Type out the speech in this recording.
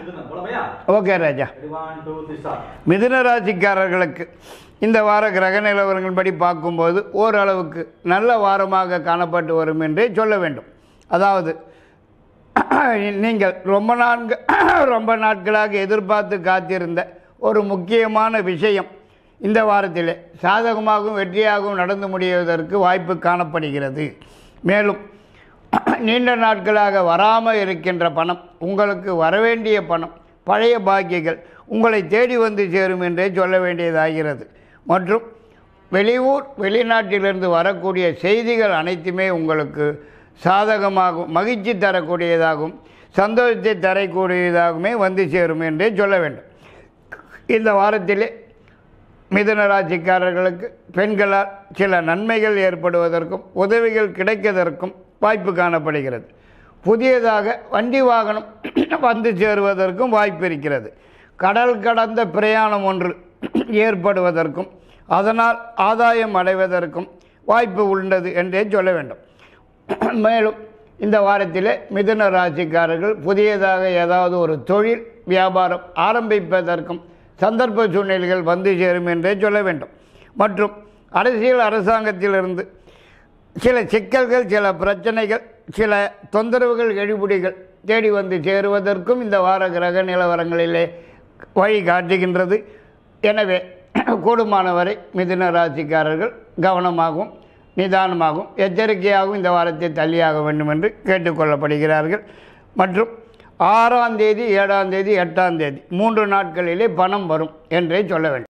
மிதுனம் போலமையா ஓகே ராஜா ஒன் டூ த்ரீ ஸ்டார்ட் மிதுன ராசிக்காரர்களுக்கு இந்த வார கிரக நிலவரங்கள் படி பார்க்கும்போது ஓரளவுக்கு நல்ல வாரமாக காணப்பட்டு வரும் என்றே சொல்ல வேண்டும் அதாவது நீங்கள் ரொம்ப நான்கு ரொம்ப நாட்களாக எதிர்பார்த்து காத்திருந்த ஒரு முக்கியமான விஷயம் இந்த வாரத்திலே சாதகமாகவும் வெற்றியாகவும் நடந்து முடிவதற்கு வாய்ப்பு காணப்படுகிறது மேலும் நீண்ட நாட்களாக வராமல் இருக்கின்ற பணம் உங்களுக்கு வரவேண்டிய பணம் பழைய பாக்கியங்கள் உங்களை தேடி வந்து சேரும் என்றே சொல்ல வேண்டியதாகிறது மற்றும் வெளியூர் வெளிநாட்டிலிருந்து வரக்கூடிய செய்திகள் அனைத்துமே உங்களுக்கு சாதகமாகவும் மகிழ்ச்சி தரக்கூடியதாகவும் சந்தோஷத்தை தரக்கூடியதாகவுமே வந்து சேரும் என்றே சொல்ல வேண்டும் இந்த வாரத்திலே மிதுன ராசிக்காரர்களுக்கு பெண்களால் சில நன்மைகள் ஏற்படுவதற்கும் உதவிகள் கிடைப்பதற்கும் வாய்ப்பு காணப்படுகிறது புதியதாக வண்டி வாகனம் வந்து சேருவதற்கும் வாய்ப்பு இருக்கிறது கடல் கடந்த பிரயாணம் ஒன்று ஏற்படுவதற்கும் அதனால் ஆதாயம் அடைவதற்கும் வாய்ப்பு உள்ளது என்றே சொல்ல வேண்டும் மேலும் இந்த வாரத்தில் மிதுன ராசிக்காரர்கள் புதியதாக ஏதாவது ஒரு தொழில் வியாபாரம் ஆரம்பிப்பதற்கும் சந்தர்ப்ப சூழ்நிலைகள் வந்து சேரும் என்றே சொல்ல வேண்டும் மற்றும் அரசியல் அரசாங்கத்திலிருந்து சில சிக்கல்கள் சில பிரச்சனைகள் சில தொந்தரவுகள் எழுபடிகள் தேடி வந்து சேருவதற்கும் இந்த வார கிரக நிலவரங்களிலே வழி காட்டுகின்றது எனவே கூடுமானவரை மிதுன ராசிக்காரர்கள் கவனமாகவும் நிதானமாகவும் எச்சரிக்கையாகவும் இந்த வாரத்தை தள்ளியாக வேண்டும் என்று கேட்டுக்கொள்ளப்படுகிறார்கள் மற்றும் ஆறாம் தேதி ஏழாம் தேதி எட்டாம் தேதி மூன்று நாட்களிலே பணம் வரும் என்றே சொல்ல வேண்டும்